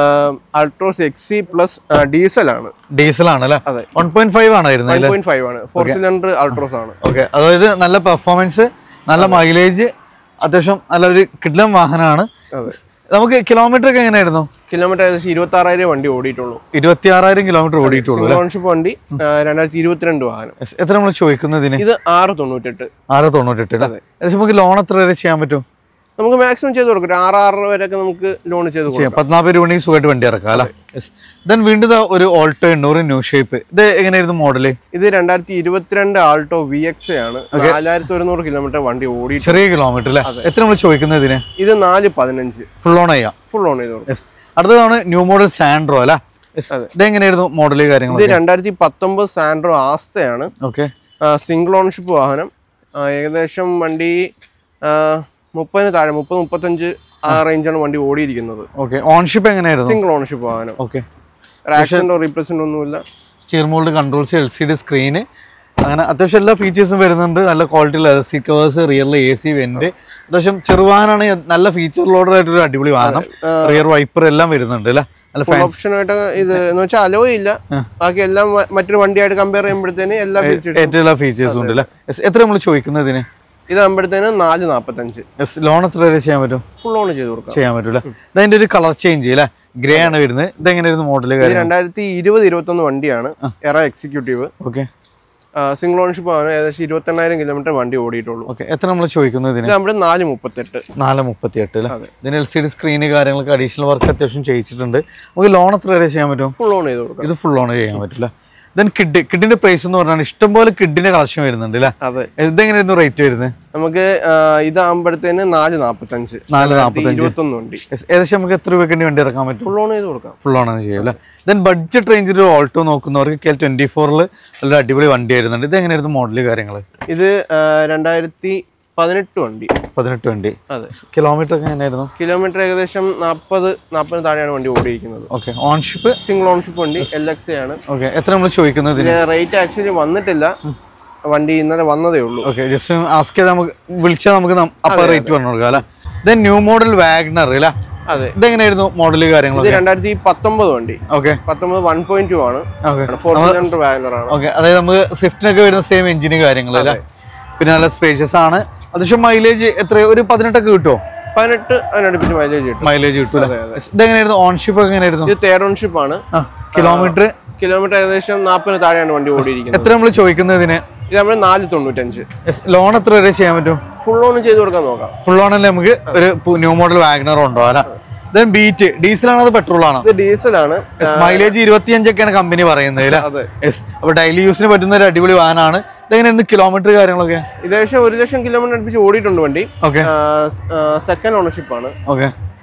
Altroz X E plus diesel ആണ് ഡീസൽ ആണ് അല്ലേ അതെ. വൺ പോയിന്റ് ഫൈവ് ആണ് വരുന്നത് വൺ പോയിന്റ് ഫൈവ് ആണ് ഫോർ സിലിണ്ടർ അൾട്രോസ് ആണ് ഓക്കെ അതായത് നല്ല പെർഫോമൻസ് നല്ല മൈലേജ് അത്യാവശ്യം നല്ലൊരു കിഡ്ലം വാഹനമാണ് അതെ നമുക്ക് കിലോമീറ്റർ ഒക്കെ എങ്ങനെയായിരുന്നു കിലോമീറ്റർ ഏകദേശം ഇരുപത്തി ആറായിരം വണ്ടി ഓടിയിട്ടുള്ളൂ ഇരുപത്തി ആറായിരം കിലോമീറ്റർ ഓടിയിട്ടുള്ളൂ സിംഗിൾ ഓൺഷിപ്പ് വണ്ടി രണ്ടായിരത്തി ഇരുപത്തിരണ്ട് വാഹനം Yes. എത്ര നമ്മൾ ചോദിക്കുന്നതിന് ഇത് ആറ് തൊണ്ണൂറ്റെട്ട് ആറ് തൊണ്ണൂറ്റെട്ട് അല്ലേ ഏകദേശം നമുക്ക് ലോൺ എത്ര വരെ ചെയ്യാൻ പറ്റും നമുക്ക് മാക്സിമം ചെയ്ത് കൊടുക്കാം ഒരു ആറ് ആറര വരെയൊക്കെ നമുക്ക് ലോൺ ചെയ്ത് കൊടുക്കാം ചെയ്യാം പതിനാല് രൂപ ഉണ്ടെങ്കിൽ സുഖമായിട്ട് വണ്ടി ഇറക്കാം അല്ലേ ദെൻ വീണ്ടും ദാ ഒരു ഓൾട്ടോ എണ്ണൂറ് ന്യൂ ഷേപ്പ് ഇത് എങ്ങനെയായിരുന്നു മോഡല് ഇത് രണ്ടായിരത്തി ഇരുപത്തിരണ്ട് ആൾട്ടോ വി എക്സ് ആണ് നാലായിരത്തി ഒരുന്നൂറ് കിലോമീറ്റർ വണ്ടി ഓടിയിട്ട് ചെറിയ കിലോമീറ്റർ അല്ലേ എത്ര നമ്മൾ ചോദിക്കുന്നതിന് ഇത് നാല് പതിനഞ്ച് ഫുൾ ഓൺ ചെയ്യാം ഫുൾ ഓൺ ചെയ്ത് കൊടുക്കും യെസ് അടുത്തതാണ് ന്യൂ മോഡൽ സാൻഡ്രോ അല്ലേ Yes. ഇതെങ്ങനെയായിരുന്നു മോഡല് കാര്യങ്ങൾ ഇത് രണ്ടായിരത്തി പത്തൊമ്പത് സാൻഡ്രോ ആസ്തയാണ് ഓക്കെ സിംഗിൾ ഓൺഷിപ്പ് വാഹനം ആ, ഏകദേശം വണ്ടി ആ, മുപ്പതിന് താഴെ മുപ്പത് മുപ്പത്തഞ്ച് ആ റേഞ്ചാണ് വണ്ടി ഓടിയിരിക്കുന്നത് ഓക്കെ ഓൺഷിപ്പ് എങ്ങനെയായിരുന്നു സിംഗിൾ ഓൺഷിപ്പ് വാഹനം ഓക്കെ ആക്സിഡന്റോ റീപ്ലേസ്മെന്റ് ഒന്നുമില്ല steer mould controls L C D screen അങ്ങനെ അത്യാവശ്യം എല്ലാ ഫീച്ചേഴ്സും വരുന്നുണ്ട് നല്ല ക്വാളിറ്റി ലെതർ സീറ്റ് കവേഴ്സ് റിയറിൽ എ സി വെന്റ് അത്യാവശ്യം ചെറുവാഹനാണ് നല്ല ഫീച്ചർ ലോഡഡ് ആയിട്ടൊരു അടിപൊളി വാഹനം റിയർ വൈപ്പർ എല്ലാം വരുന്നുണ്ട് അല്ലേ നല്ല ഫുൾ ഓപ്ഷൻ ആയിട്ട് ഇത് എന്ന് വെച്ചാൽ അലോയ് ഇല്ല ബാക്കി എല്ലാം മ- മറ്റൊരു വണ്ടിയായിട്ട് കമ്പയർ ചെയ്യുമ്പോഴത്തേന് എല്ലാ ഫീച്ചേഴ്സും ഏറ്റവും എല്ലാ ഫീച്ചേഴ്സും ഉണ്ട് അല്ലേ Yes, എത്ര നമ്മൾ ചോദിക്കുന്നതിന് ഇതാകുമ്പോഴത്തേന് നാല് നാൽപ്പത്തഞ്ച് യെസ് ലോൺ എത്ര വരെ ചെയ്യാൻ പറ്റും ഫുൾ ഓൺ ചെയ്ത് കൊടുക്കാം ചെയ്യാൻ പറ്റും അല്ലേ ഇതിന്റെ ഒരു കളർ ചേഞ്ച് അല്ലേ ഗ്രേ ആണ് വരുന്നത് ഇതെങ്ങനെയായിരുന്നു മോഡല് ഇത് കാര്യം രണ്ടായിരത്തി ഇരുപത് ഇരുപത്തൊന്ന് വണ്ടിയാണ് എറ എക്സിക്യൂട്ടീവ് ഓക്കെ സിംഗിൾ ഓൺഷിപ്പ് ആണ് ഏകദേശം ഇരുപത്തെണ്ണായിരം കിലോമീറ്റർ വണ്ടി ഓടിയിട്ടുള്ളൂ ഓക്കെ എത്ര നമ്മൾ ചോദിക്കുന്നതിന് ഇത് നമ്മുടെ നാല് മുപ്പത്തെട്ട് നാല് മുപ്പത്തി എട്ട് അല്ലേ ഇതിന് എൽ സി ഡി സ്ക്രീന് കാര്യങ്ങളൊക്കെ അഡീഷണൽ വർക്ക് അത്യാവശ്യം ചെയ്യിച്ചിട്ടുണ്ട് നമുക്ക് ലോൺ എത്ര വരെ ചെയ്യാൻ പറ്റും ഫുൾ ഓൺ ചെയ്ത് കൊടുക്കാം ഇത് ഫുൾ ഓൺ ചെയ്യാൻ പറ്റില്ല ദെൻ കിഡ് കിഡിന്റെ പ്രൈസ് എന്ന് പറഞ്ഞാൽ ഇഷ്ടംപോലെ കിഡിന്റെ കളക്ഷൻ വരുന്നുണ്ട് അല്ലേ അതെ ഇതെങ്ങനെയായിരുന്നു റേറ്റ് വരുന്നത് നമുക്ക് ആ, ഇതാകുമ്പോഴത്തേന് നാല് നാൽപ്പത്തഞ്ച് നാല് നാൽപ്പത്തഞ്ച് ഇരുപത്തൊന്ന് വണ്ടി Yes, ഏകദേശം നമുക്ക് എത്ര രൂപയ്ക്ക് വേണ്ടി ഇറക്കാൻ പറ്റും ഫുൾ ഓൺ ചെയ്ത് കൊടുക്കാം ഫുൾ ഓൺ ആണ് ചെയ്യുക അല്ലേ ദെൻ ബഡ്ജറ്റ് റേഞ്ചിൽ ഒരു ഓൾട്ടോ നോക്കുന്നവർക്ക് കെ ട്വന്റി ഫോറിൽ നല്ല അടിപൊളി വണ്ടി വരുന്നുണ്ട് ഇത് എങ്ങനെയായിരുന്നു മോഡല് കാര്യങ്ങൾ ഇത് ആ, രണ്ടായിരത്തി പതിനെട്ട് വണ്ടി പതിനെട്ട് വണ്ടി അതെ കിലോമീറ്റർ ഒക്കെ എങ്ങനെയായിരുന്നു കിലോമീറ്റർ ഏകദേശം നാൽപ്പത് നാൽപ്പതിന് താഴെയാണ് വണ്ടി ഓടിയിരിക്കുന്നത് ഓക്കെ ഓൺഷിപ്പ് സിംഗിൾ ഓൺഷിപ്പ് വണ്ടി എൽ എക്സ് ആണ് ഓക്കെ എത്ര നമ്മൾ ചോദിക്കുന്നതിന് ഇതിന് റേറ്റ് ആക്ച്വലി വന്നിട്ടില്ല വണ്ടി ഇന്നലെ വന്നതേ ഉള്ളൂ ഓക്കെ ജസ്റ്റ് ആസ്ക് ചെയ്താൽ നമുക്ക് വിളിച്ചാൽ നമുക്ക് അപ്പോൾ റേറ്റ് പറഞ്ഞു കൊടുക്കാം അല്ലേ ദെൻ ന്യൂ മോഡൽ വാഗ്നർ അല്ലേ അതെ ഇതെങ്ങനെയായിരുന്നു മോഡല് ഇത് കാര്യങ്ങളൊക്കെ രണ്ടായിരത്തി പത്തൊമ്പത് വണ്ടി ഓക്കെ പത്തൊമ്പത് വൺ പോയിന്റ് ടു ആണ് ഓക്കെ ഫോർ സിലിണ്ടർ വാഗനർ ആണ് ഓക്കെ അതായത് നമുക്ക് സ്വിഫ്റ്റിനൊക്കെ വരുന്ന സെയിം എഞ്ചിന് കാര്യങ്ങളല്ല പിന്നെ നല്ല സ്പേഷ്യസ് ആണ് അത്യാവശ്യം മൈലേജ് എത്ര ഒരു പതിനെട്ടൊക്കെ കിട്ടുമോ പതിനെട്ട് അതിനടുപ്പിച്ച് മൈലേജ് കിട്ടും മൈലേജ് കിട്ടൂല ഇതെങ്ങനെയായിരുന്നു ഓൺഷിപ്പ് ഒക്കെ എങ്ങനെയായിരുന്നു ഇത് തേർഡ് ഓൺഷിപ്പ് ആണ് ആ കിലോമീറ്റർ കിലോമീറ്റർ ഏകദേശം നാൽപ്പതിന് താഴെയാണ് വണ്ടി ഓടിയിരിക്കുന്നത് എത്ര നമ്മൾ ചോദിക്കുന്നതിന് ഇത് നമ്മൾ നാല് തൊണ്ണൂറ്റഞ്ച് ലോൺ എത്ര വരെ ചെയ്യാൻ പറ്റും ഫുൾ ഓൺ ചെയ്ത് കൊടുക്കാൻ നോക്കാം ഫുൾ ഓണല്ലേ നമുക്ക് ഒരു ന്യൂ മോഡൽ വാഗ്നർ ഉണ്ടോ അല്ല ദെൻ ബീറ്റ് ഡീസൽ ആണോ അത് പെട്രോൾ ആണോ ഇത് ഡീസലാണ് മൈലേജ് ഇരുപത്തിയഞ്ചൊക്കെയാണ് കമ്പനി പറയുന്നത് അല്ലേ അതെ യെസ് അപ്പൊ ഡെയിലി യൂസിന് പറ്റുന്ന ഒരു അടിപൊളി വാഹനമാണ് ഇതെങ്ങനെയായിരുന്നു കിലോമീറ്റർ കാര്യങ്ങളൊക്കെ ഏകദേശം ഒരു ലക്ഷം കിലോമീറ്റർ അടുപ്പിച്ച് ഓടിയിട്ടുണ്ട് വണ്ടി ഓക്കെ സെക്കൻഡ് ഓണർഷിപ്പ് ആണ് ഓക്കെ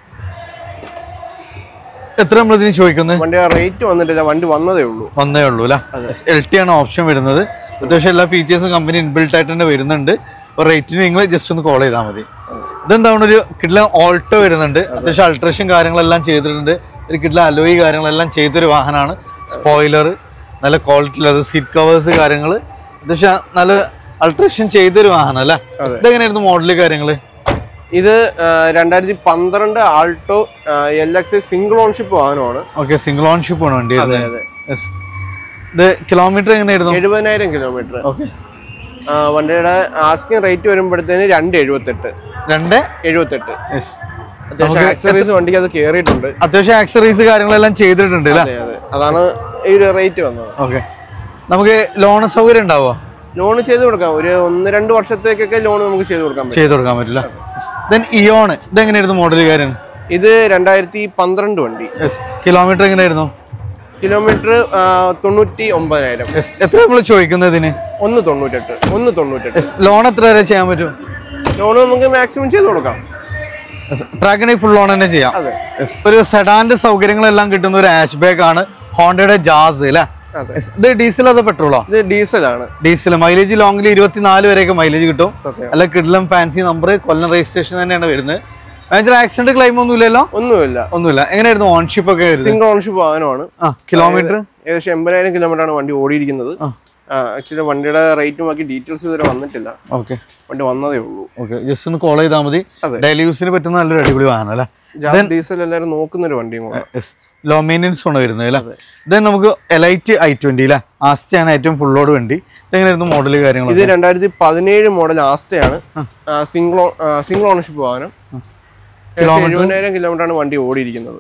എത്ര നമ്മൾ ഇതിന് ചോദിക്കുന്നത് വണ്ടി റേറ്റ് വന്നിട്ടില്ല വണ്ടി വന്നതേ ഉള്ളൂ വന്നേ ഉള്ളൂ അല്ലേ എൽ ടി ആണ് ഓപ്ഷൻ വരുന്നത് അത്യാവശ്യം എല്ലാ ഫീച്ചേഴ്സും കമ്പനി ഇൻബിൽട്ട് ആയിട്ട് തന്നെ വരുന്നുണ്ട് അപ്പോൾ റേറ്റിന് നിങ്ങൾ ജസ്റ്റ് ഒന്ന് കോൾ ചെയ്താൽ മതി ഇതെന്താണ് ഒരു കിഡ്ല ഓൾട്ടോ വരുന്നുണ്ട് അത്യാവശ്യം അൾട്രേഷൻ കാര്യങ്ങളെല്ലാം ചെയ്തിട്ടുണ്ട് ഒരു കിഡ്ല അലോയി കാര്യങ്ങളെല്ലാം ചെയ്തൊരു വാഹനമാണ് സ്പോയിലർ നല്ല ക്വാളിറ്റി ഉള്ളത് സീറ്റ് കവേഴ്സ് കാര്യങ്ങൾ അത്യാവശ്യം നല്ല അൾട്രേഷൻ ചെയ്തൊരു വാഹനം അല്ലേ ഇതെങ്ങനെയായിരുന്നു മോഡല് കാര്യങ്ങൾ ഇത് ആ, രണ്ടായിരത്തി പന്ത്രണ്ട് Alto L X single ownership വാഹനമാണ് ഓക്കെ സിംഗിൾ ഓൺഷിപ്പ് ആണ് വണ്ടി അതെ വരുന്നത് അതെ യെസ് ഇത് കിലോമീറ്റർ എങ്ങനെയായിരുന്നു എഴുപതിനായിരം കിലോമീറ്റർ ഓക്കെ വണ്ടിയുടെ ആസ്കിങ് റേറ്റ് വരുമ്പോഴത്തേന് രണ്ട് എഴുപത്തെട്ട് രണ്ട് എഴുപത്തെട്ട് യെസ് അത്യാവശ്യം ആക്സറീസ് വണ്ടിക്ക് അത് കയറിയിട്ടുണ്ട് അത്യാവശ്യം ആക്സറീസ് കാര്യങ്ങളെല്ലാം ചെയ്തിട്ടുണ്ട് അല്ലേ അതെ അതെ അതാണ് ഈ ഒരു റേറ്റ് വന്നത് ഓക്കെ നമുക്ക് ലോൺ സൗകര്യം ഉണ്ടാവുക ലോൺ ചെയ്ത് കൊടുക്കാം ഒരു ഒന്ന് രണ്ട് വർഷത്തേക്കൊക്കെ ലോൺ നമുക്ക് ചെയ്ത് കൊടുക്കാൻ പറ്റും ചെയ്ത് കൊടുക്കാൻ പറ്റില്ല ദെൻ ഇയോൺ ഇത് എങ്ങനെയായിരുന്നു മോഡൽ കാര്യം ഇത് രണ്ടായിരത്തി പന്ത്രണ്ട് വണ്ടി യെസ് കിലോമീറ്റർ എങ്ങനെയായിരുന്നു കിലോമീറ്റർ തൊണ്ണൂറ്റി ഒമ്പതിനായിരം യെസ് എത്ര നമ്മൾ ചോദിക്കുന്നത് ഇതിന് ഒന്ന് തൊണ്ണൂറ്റെട്ട് ഒന്ന് തൊണ്ണൂറ്റെട്ട് യെസ് ലോൺ എത്ര വരെ ചെയ്യാൻ പറ്റും ലോൺ നമുക്ക് മാക്സിമം ചെയ്ത് കൊടുക്കാം ട്രാക്കിനെ ഫുൾ ലോൺ തന്നെ ചെയ്യാം അതെ Yes. ഒരു സെഡാന്റെ സൗകര്യങ്ങളെല്ലാം കിട്ടുന്ന ഒരു ആഷ് ബാഗ് ആണ് ഹോണ്ടയുടെ ജാസ് അല്ലേ അതെ Yes. ഇത് ഡീസൽ അതോ പെട്രോളോ ഇത് ഡീസലാണ് ഡീസൽ മൈലേജ് ലോങ്ങിൽ ഇരുപത്തിനാല് വരെയൊക്കെ മൈലേജ് കിട്ടും സത്യം അല്ല കിഡ്ലം ഫാൻസി നമ്പർ കൊല്ലം രജിസ്ട്രേഷൻ തന്നെയാണ് വരുന്നത് മേജർ ആക്സിഡന്റ് ക്ലെയിം ഒന്നും ഇല്ലല്ലോ ഒന്നുമില്ല ഒന്നുമില്ല എങ്ങനെയായിരുന്നു ഓൺഷിപ്പ് ഒക്കെ വരുന്നത് സിംഗിൾ ഓൺഷിപ്പ് വാഹനമാണ് ആ കിലോമീറ്റർ ഏകദേശം എൺപതിനായിരം കിലോമീറ്റർ ആണ് വണ്ടി ഓടിയിരിക്കുന്നത് ആ. ആക്ച്വലി വണ്ടിയുടെ റേറ്റും ബാക്കി ഡീറ്റെയിൽസ് ഇതുവരെ വന്നിട്ടില്ല ഓക്കെ വണ്ടി വന്നതേ ഉള്ളൂ ഓക്കെ ജസ്റ്റ് ഒന്ന് കോൾ ചെയ്താൽ മതി അതെ. ഡെയിലി യൂസിന് പറ്റുന്ന നല്ലൊരു അടിപൊളി വാഹനം അല്ലേ ജാസ് ഡീസൽ എല്ലാവരും നോക്കുന്ന ഒരു വണ്ടിയും കൂടെ യെസ് ലോ മെയിൻ്റെനൻസ് ആണ് വരുന്നത് അല്ലേ ദെൻ നമുക്ക് എലൈറ്റ് ഐ ട്വന്റി അല്ലേ ആസ്റ്റിയാണ് ഏറ്റവും ഫുള്ളോട് വണ്ടി ഇതെങ്ങനെയായിരുന്നു മോഡൽ കാര്യങ്ങൾ ഇത് രണ്ടായിരത്തി പതിനേഴ് മോഡൽ ആസ്തയാണ് സിംഗിൾ സിംഗിൾ ഓണർഷിപ്പ് വാഹനം ഏകദേശം എഴുപതിനായിരം കിലോമീറ്റർ ആണ് വണ്ടി ഓടിയിരിക്കുന്നത്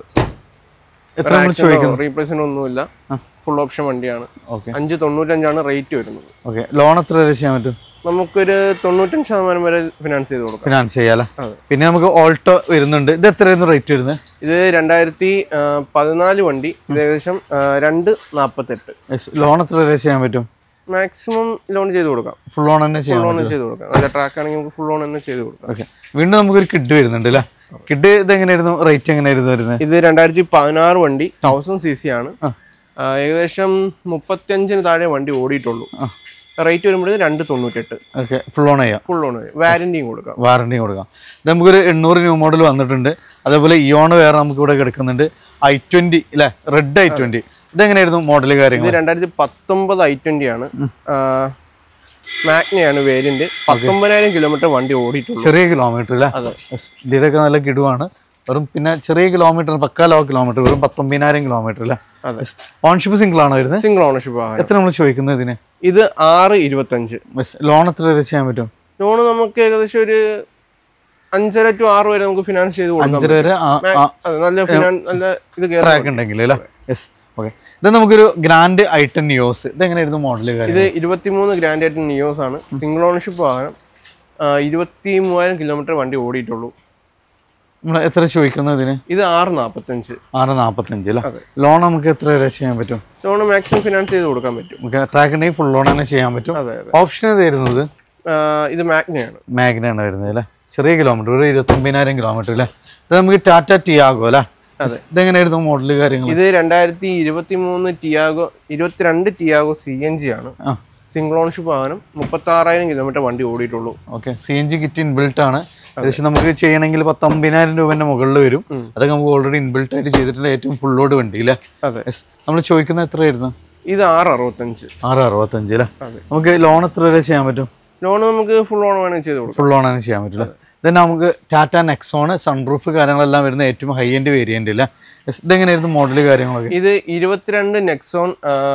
എത്ര നമ്മൾ ചോദിക്കുന്നത് റീപ്ലേസ്മെന്റ് ഒന്നുമില്ല ഫുൾ ഓപ്ഷൻ വണ്ടിയാണ് ഓക്കെ അഞ്ച് തൊണ്ണൂറ്റഞ്ചാണ് റേറ്റ് വരുന്നത് ഓക്കെ ലോൺ എത്ര വരെ ചെയ്യാൻ പറ്റും നമുക്കൊരു തൊണ്ണൂറ്റഞ്ച് ശതമാനം വരെ ഫിനാൻസ് ചെയ്ത് കൊടുക്കാം ഫിനാൻസ് ചെയ്യാല്ലേ അതെ. പിന്നെ നമുക്ക് ഓൾട്ടോ വരുന്നുണ്ട് ഇത് എത്രയായിരുന്നു റേറ്റ് വരുന്നത് ഇത് രണ്ടായിരത്തി ആ, പതിനാല് വണ്ടി ഇത് ഏകദേശം ആ, രണ്ട് നാൽപ്പത്തെട്ട് ലോൺ എത്ര വരെ ചെയ്യാൻ പറ്റും മാക്സിമം ലോൺ ചെയ്ത് കൊടുക്കാം ഫുൾ ലോൺ തന്നെ ചെയ്യാൻ ലോൺ ചെയ്ത് കൊടുക്കാം നല്ല ട്രാക്ക് ആണെങ്കിൽ നമുക്ക് ഫുൾ ലോൺ തന്നെ ചെയ്ത് കൊടുക്കാം ഓക്കെ വീണ്ടും നമുക്കൊരു കിഡ് വരുന്നുണ്ട് അല്ലേ കിഡ് ഇത് എങ്ങനെയായിരുന്നു റേറ്റ് എങ്ങനെയായിരുന്നു വരുന്നത് ഇത് രണ്ടായിരത്തി പതിനാറ് വണ്ടി തൗസൻഡ് സി സി ആണ് ആ. ആ, ഏകദേശം മുപ്പത്തിയഞ്ചിന് താഴെ വണ്ടി ഓടിയിട്ടുള്ളൂ റേറ്റ് വരുമ്പോഴേ രണ്ട് തൊണ്ണൂറ്റെട്ട് ഓക്കെ ഫുൾ ലോൺ ചെയ്യാം ഫുൾ ലോൺ വാരണ്ടിയും കൊടുക്കാം വാറണ്ടി കൊടുക്കാം ഇത് നമുക്കൊരു എണ്ണൂറ് ന്യൂ മോഡൽ വന്നിട്ടുണ്ട് അതേപോലെ ഇയോൺ വേറെ നമുക്ക് ഇവിടെ കിടക്കുന്നുണ്ട് ഐ ട്വന്റി അല്ലേ റെഡ് ഐ ട്വന്റി ഇതെങ്ങനെയായിരുന്നു മോഡൽ കാര്യങ്ങൾ ഇത് രണ്ടായിരത്തി പത്തൊമ്പത് ഐ ട്വന്റി ആണ് മാഗ്നയാണ് വേരിയന്റ് പത്തൊമ്പതിനായിരം കിലോമീറ്റർ വണ്ടി ഓടിയിട്ടുള്ളൂ ചെറിയ കിലോമീറ്റർ അല്ലേ അതെ Yes. ഇതിലൊക്കെ നല്ല കിടുവാണ് വെറും പിന്നെ ചെറിയ കിലോമീറ്റർ പക്കാ ലോ കിലോമീറ്റർ വെറും പത്തൊമ്പതിനായിരം കിലോമീറ്റർ അല്ലേ അതെ ഓൺഷിപ്പ് സിംഗിൾ ആണോ വരുന്നത് സിംഗിൾ ഓണർഷിപ്പ് വാഹനം എത്ര നമ്മൾ ചോദിക്കുന്നത് ഇതിന് ഇത് ആറ് ഇരുപത്തഞ്ച് ലോൺ എത്ര വരെ ചെയ്യാൻ പറ്റും ലോൺ നമുക്ക് ഏകദേശം ഒരു അഞ്ചര ടു ആറ് വരെ നമുക്ക് ഫിനാൻസ് ചെയ്ത് കൊടുക്കാം അഞ്ചര വരെ അതെ നല്ല ഫിനാൻസ് നല്ല ഇത് കയറി ട്രാക്ക് ഉണ്ടെങ്കിൽ അല്ലേ യെസ് ഓക്കെ ഇത് നമുക്കൊരു ഗ്രാൻഡ് ഐട്ടൺ നിയോസ് ഇത് എങ്ങനെയായിരുന്നു മോഡൽ കാര്യം ഇത് ഇരുപത്തിമൂന്ന് ഗ്രാൻഡ് ആയിട്ട് നിയോസ് ആണ് സിംഗിൾ ഓണർഷിപ്പ് വാഹനം ആ, ഇരുപത്തി മൂവായിരം കിലോമീറ്റർ വണ്ടി ഓടിയിട്ടുള്ളൂ നമ്മൾ എത്ര ചോദിക്കുന്നത് ഇതിന് ഇത് ആറ് നാൽപ്പത്തഞ്ച് ആറ് നാൽപ്പത്തഞ്ച് അല്ലേ അതെ. ലോൺ നമുക്ക് എത്ര വരെ ചെയ്യാൻ പറ്റും ലോൺ മാക്സിമം ഫിനാൻസ് ചെയ്ത് കൊടുക്കാൻ പറ്റും നമുക്ക് ട്രാക്ക് ഉണ്ടെങ്കിൽ ഫുൾ ലോൺ തന്നെ ചെയ്യാൻ പറ്റും അതെ അതെ ഓപ്ഷൻ ഏതായിരുന്നത് ആ, ഇത് മാഗ്നയാണ് മാഗ്നയാണ് വരുന്നത് അല്ലേ ചെറിയ കിലോമീറ്റർ ഒരു ഇരുപത്തൊമ്പതിനായിരം കിലോമീറ്റർ അല്ലേ ഇത് നമുക്ക് ടാറ്റ ടിയാഗോ അല്ലേ അതെ. ഇതെങ്ങനെയായിരുന്നു മോഡൽ കാര്യങ്ങൾ ഇത് രണ്ടായിരത്തി ഇരുപത്തി മൂന്ന് ടിയാഗോ ഇരുപത്തിരണ്ട് ടിയാഗോ സി എൻ ജി ആണ് ആ സിംഗിൾ ഓണർഷിപ്പ് വാഹനം മുപ്പത്തി ആറായിരം കിലോമീറ്റർ വണ്ടി ഓടിയിട്ടുള്ളൂ okay C N G kit inbuilt ആണ് ഏകദേശം നമുക്ക് ചെയ്യണമെങ്കിൽ പത്തൊമ്പതിനായിരം രൂപന്റെ മുകളിൽ വരും അതൊക്കെ നമുക്ക് ഓൾറെഡി ഇൻബിൽട്ട് ആയിട്ട് ചെയ്തിട്ടുള്ള ഏറ്റവും ഫുൾ ലോഡ് വണ്ടി അല്ലേ അതെ നമ്മൾ ചോദിക്കുന്നത് എത്രയായിരുന്നു ഇത് ആറ് അറുപത്തഞ്ച് ആറ് അറുപത്തഞ്ച് അല്ലേ അതെ. നമുക്ക് ലോൺ എത്ര വരെ ചെയ്യാൻ പറ്റും ലോൺ നമുക്ക് ഫുൾ ഓൺ വേണമെങ്കിൽ ചെയ്ത് കൊടുക്കാം ഫുൾ ലോൺ ആണ് ചെയ്യാൻ പറ്റില്ല ദെൻ നമുക്ക് ടാറ്റ നെക്സോൺ സൺറൂഫ് കാര്യങ്ങളെല്ലാം വരുന്ന ഏറ്റവും ഹൈ എൻഡ് വേരിയന്റ് ഇല്ല Yes, ഇതെങ്ങനെയായിരുന്നു മോഡൽ കാര്യങ്ങളൊക്കെ ഇത് ഇരുപത്തിരണ്ട് നെക്സോൺ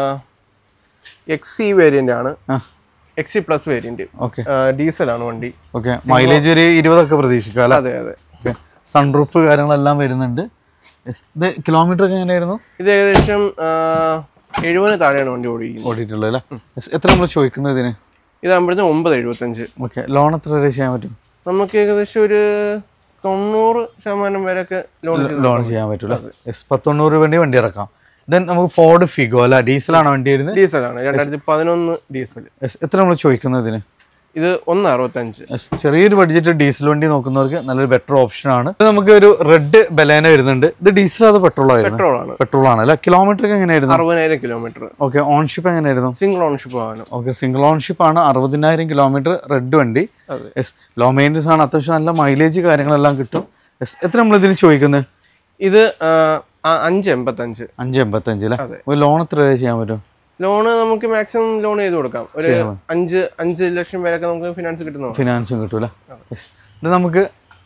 എക്സ് സി വേരിയന്റ് ആണ് ആ X C plus variant okay ഡീസലാണ് വണ്ടി ഓക്കെ മൈലേജ് ഒരു ഇരുപതൊക്കെ പ്രതീക്ഷിക്കാം അല്ലേ അതെ അതെ ഓക്കെ സൺറൂഫ് കാര്യങ്ങളെല്ലാം വരുന്നുണ്ട് Yes, ഇത് കിലോമീറ്റർ ഒക്കെ എങ്ങനെയായിരുന്നു ഇത് ഏകദേശം എഴുപതിന് താഴെയാണ് വണ്ടി ഓടിക്കുന്നത് ഓടിയിട്ടുള്ളത് അല്ലേ Yes, എത്ര നമ്മൾ ചോദിക്കുന്നത് ഇതിന് ഇതാകുമ്പോഴത്തേന് ഒമ്പത് എഴുപത്തഞ്ച് ഓക്കെ ലോൺ എത്ര വരെ ചെയ്യാൻ പറ്റും നമുക്ക് ഏകദേശം ഒരു തൊണ്ണൂറ് ശതമാനം വരെയൊക്കെ ലോൺ ചെയ്ത് ലോൺ ചെയ്യാൻ പറ്റൂല യെസ് പത്തൊണ്ണൂറ് വേണ്ടി വണ്ടി ഇറക്കാം ദെൻ നമുക്ക് ഫോർഡ് ഫിഗോ അല്ല ഡീസലാണ് വണ്ടി വരുന്നത് ഡീസലാണ് രണ്ടായിരത്തി പതിനൊന്ന് ഡീസൽ Yes, എത്ര നമ്മൾ ചോദിക്കുന്നത് ഇതിന് ഇത് ഒന്ന് അറുപത്തഞ്ച് Yes, ചെറിയൊരു ബഡ്ജറ്റ് ഡീസൽ വണ്ടി നോക്കുന്നവർക്ക് നല്ലൊരു ബെറ്റർ ഓപ്ഷൻ ആണ് ഇത് നമുക്ക് ഒരു റെഡ് ബലേന വരുന്നുണ്ട് ഇത് ഡീസൽ അത് പെട്രോൾ ആയിരുന്നു പെട്രോൾ ആണ് പെട്രോൾ ആണ് അല്ല കിലോമീറ്റർ ഒക്കെ എങ്ങനെയായിരുന്നു അറുപതിനായിരം കിലോമീറ്റർ ഓക്കെ ഓൺഷിപ്പ് എങ്ങനെയായിരുന്നു സിംഗിൾ ഓണർഷിപ്പ് വാഹനം ഓക്കെ സിംഗിൾ ഓൺഷിപ്പ് ആണ് അറുപതിനായിരം കിലോമീറ്റർ റെഡ് വണ്ടി അതെ യെസ് ലോ മെയിൻ്റെസ് ആണ് അത്യാവശ്യം നല്ല മൈലേജ് കാര്യങ്ങളെല്ലാം കിട്ടും യെസ് എത്ര നമ്മൾ ഇതിന് ചോദിക്കുന്നത് ഇത് ആ, ആ, അഞ്ച് എൺപത്തഞ്ച് അഞ്ച് എൺപത്തഞ്ച് അല്ലേ അതെ. ഒരു ലോൺ എത്ര വരെ ചെയ്യാൻ പറ്റും ലോണ് നമുക്ക് മാക്സിമം ലോൺ ചെയ്ത് കൊടുക്കാം ഒരു അഞ്ച് അഞ്ച് ലക്ഷം വരെയൊക്കെ നമുക്ക് ഫിനാൻസ് കിട്ടുന്നതാണ് ഫിനാൻസും കിട്ടൂല Yes. ഇത് നമുക്ക്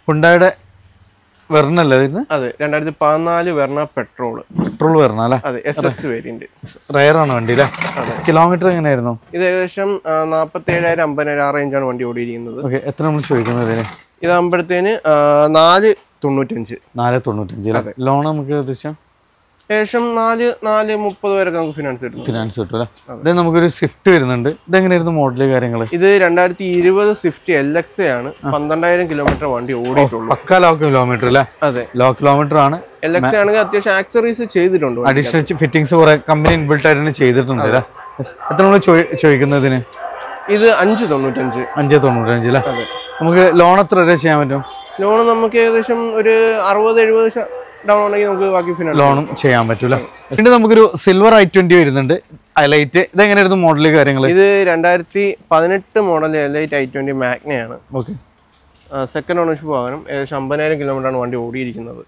ഹുണ്ടായുടെ വെർണല്ലേ ഇതിന് അതെ രണ്ടായിരത്തി പതിനാല് വെർണ പെട്രോള് പെട്രോൾ വെർണ അല്ലേ അതെ എസ് എക്സ് വേരിയന്റ് റയറാണ് വണ്ടി അല്ലേ കിലോമീറ്റർ എങ്ങനെയായിരുന്നു ഇത് ഏകദേശം നാൽപ്പത്തി ഏഴായിരം അമ്പതിനായിരം ആ റേഞ്ചാണ് വണ്ടി ഓടിയിരിക്കുന്നത് ഓക്കെ എത്ര നമ്മൾ ചോദിക്കുന്നത് ഇതിന് ഇതാകുമ്പോഴത്തേന് ആ, നാല് തൊണ്ണൂറ്റഞ്ച് നാല് തൊണ്ണൂറ്റഞ്ച് അല്ലേ ലോൺ നമുക്ക് ഏകദേശം ഏകദേശം നാല് നാല് മുപ്പത് വരെയൊക്കെ നമുക്ക് ഫിനാൻസ് കിട്ടും ഫിനാൻസ് കിട്ടും അല്ലേ ഇത് നമുക്കൊരു സ്വിഫ്റ്റ് വരുന്നുണ്ട് ഇതെങ്ങനെയായിരുന്നു മോഡല് കാര്യങ്ങൾ ഇത് രണ്ടായിരത്തി ഇരുപത് സ്വിഫ്റ്റ് എൽ എക്സ് ആണ് പന്ത്രണ്ടായിരം കിലോമീറ്റർ വണ്ടി ഓടിയിട്ടുള്ളൂ പക്ക ലോ കിലോമീറ്റർ അല്ലേ അതെ ലോ കിലോമീറ്റർ ആണ് എൽ എക്സ് ആണെങ്കിൽ അത്യാവശ്യം ആക്സറീസ് ചെയ്തിട്ടുണ്ട് വണ്ടി. അഡീഷണൽ ഫിറ്റിംഗ്സ് കുറെ കമ്പനി ഇൻബിൽട്ട് ആയിട്ട് ചെയ്തിട്ടുണ്ട് അല്ലേ Yes. എത്ര നമ്മൾ ചോദിക്കുന്നതിന് ഇത് അഞ്ച് തൊണ്ണൂറ്റഞ്ച് അഞ്ച് തൊണ്ണൂറ്റഞ്ച് അല്ലേ അതെ നമുക്ക് ലോൺ എത്ര വരെ ചെയ്യാൻ പറ്റും ലോൺ നമുക്ക് ഏകദേശം ഒരു അറുപത് എഴുപത് ഡൗൺ ഉണ്ടെങ്കിൽ നമുക്ക് ബാക്കി ഫിനാൻസ് ലോണും ചെയ്യാൻ പറ്റൂല പിന്നെ നമുക്കൊരു സിൽവർ ഐ ട്വന്റി വരുന്നുണ്ട് ഹൈലൈറ്റ് ഇതെങ്ങനെയായിരുന്നു മോഡല് കാര്യങ്ങൾ ഇത് രണ്ടായിരത്തി പതിനെട്ട് model Elite I twenty മാഗ്നയാണ് ഓക്കെ സെക്കൻഡ് ഓണർഷിപ്പ് വാഹനം ഏകദേശം അമ്പതിനായിരം കിലോമീറ്റർ ആണ് വണ്ടി ഓടിയിരിക്കുന്നത്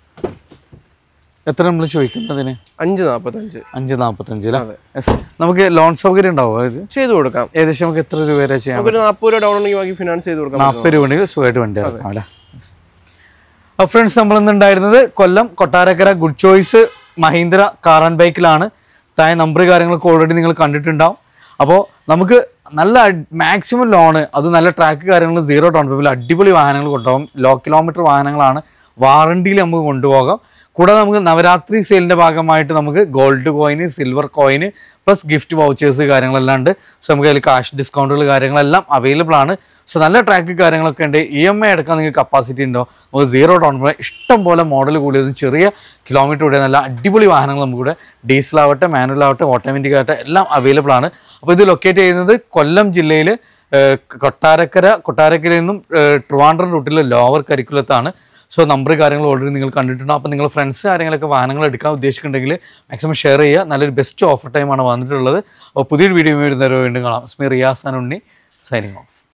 എത്ര നമ്മൾ ചോദിക്കുന്നതിന് അഞ്ച് നാൽപ്പത്തഞ്ച് അഞ്ച് നാൽപ്പത്തഞ്ച് അല്ലേ Yes. നമുക്ക് ലോൺ സൗകര്യം ഉണ്ടാവുമോ ഇത് ചെയ്തു കൊടുക്കാം ഏകദേശം നമുക്ക് എത്ര രൂപ വരെ ചെയ്യാം നമുക്കൊരു നാൽപ്പത് രൂപ ഡൗൺ ഉണ്ടെങ്കിൽ ബാക്കി ഫിനാൻസ് ചെയ്ത് കൊടുക്കാം നാൽപ്പത് രൂപ ഉണ്ടെങ്കിൽ സുഖമായിട്ട് വണ്ടി ഇറക്കാം അല്ലേ അപ്പോൾ ഫ്രണ്ട്സ് നമ്മൾ ഇന്നുണ്ടായിരുന്നത് Kollam Kottarakkara good choice Mahindra car and ബൈക്കിലാണ് താഴെ നമ്പർ കാര്യങ്ങളൊക്കെ ഓൾറെഡി നിങ്ങൾ കണ്ടിട്ടുണ്ടാവും അപ്പോൾ നമുക്ക് നല്ല മാക്സിമം ലോണ് അത് നല്ല ട്രാക്ക് കാര്യങ്ങൾ സീറോ ഡൗൺ പേയ്മെൻറ്റിൽ അടിപൊളി വാഹനങ്ങൾ കൊണ്ടുപോകും ലോ കിലോമീറ്റർ വാഹനങ്ങളാണ് വാറണ്ടിയിൽ നമുക്ക് കൊണ്ടുപോകാം കൂടാതെ നമുക്ക് നവരാത്രി സെയിലിൻ്റെ ഭാഗമായിട്ട് നമുക്ക് gold coin silver coin plus gift vouchers കാര്യങ്ങളെല്ലാം ഉണ്ട് സോ നമുക്ക് അതിൽ കാഷ് ഡിസ്കൗണ്ടുകൾ കാര്യങ്ങളെല്ലാം അവൈലബിൾ ആണ് സോ നല്ല ട്രാക്ക് കാര്യങ്ങളൊക്കെ ഉണ്ട് ഇ എം ഐ എടുക്കാൻ നിങ്ങൾക്ക് കപ്പാസിറ്റി ഉണ്ടോ നമുക്ക് സീറോ ഡൗൺ പേയ്മെൻറ്റ് ഇഷ്ടം പോലെ മോഡൽ കൂടിയതും ചെറിയ കിലോമീറ്റർ കൂടിയ നല്ല അടിപൊളി വാഹനങ്ങൾ നമുക്കിവിടെ ഡീസൽ ആവട്ടെ മാനുവൽ ആവട്ടെ ഓട്ടോമാറ്റിക് ആവട്ടെ എല്ലാം അവൈലബിൾ ആണ് അപ്പോൾ ഇത് ലൊക്കേറ്റ് ചെയ്യുന്നത് കൊല്ലം ജില്ലയിൽ കൊട്ടാരക്കര കൊട്ടാരക്കരയിൽ നിന്നും ഏഹ്, ട്രിവാൻഡ്രം റൂട്ടിലെ ലോവർ കരിക്കുലത്താണ് സോ നമ്പർ കാര്യങ്ങൾ ഓൾറെഡി നിങ്ങൾ കണ്ടിട്ടുണ്ട് അപ്പോൾ നിങ്ങൾ ഫ്രണ്ട്സ് കാര്യങ്ങളൊക്കെ വാഹനങ്ങൾ എടുക്കാൻ ഉദ്ദേശിക്കുന്നുണ്ടെങ്കിൽ മാക്സിമം ഷെയർ ചെയ്യുക നല്ലൊരു ബെസ്റ്റ് ഓഫർ ടൈമാണ് വന്നിട്ടുള്ളത് അപ്പോൾ പുതിയൊരു വീഡിയോ വരുന്നവരോ വീണ്ടും കാണാം സ്മി റിയാസാൻ ഉണ്ണി സൈനിങ് ഓഫ്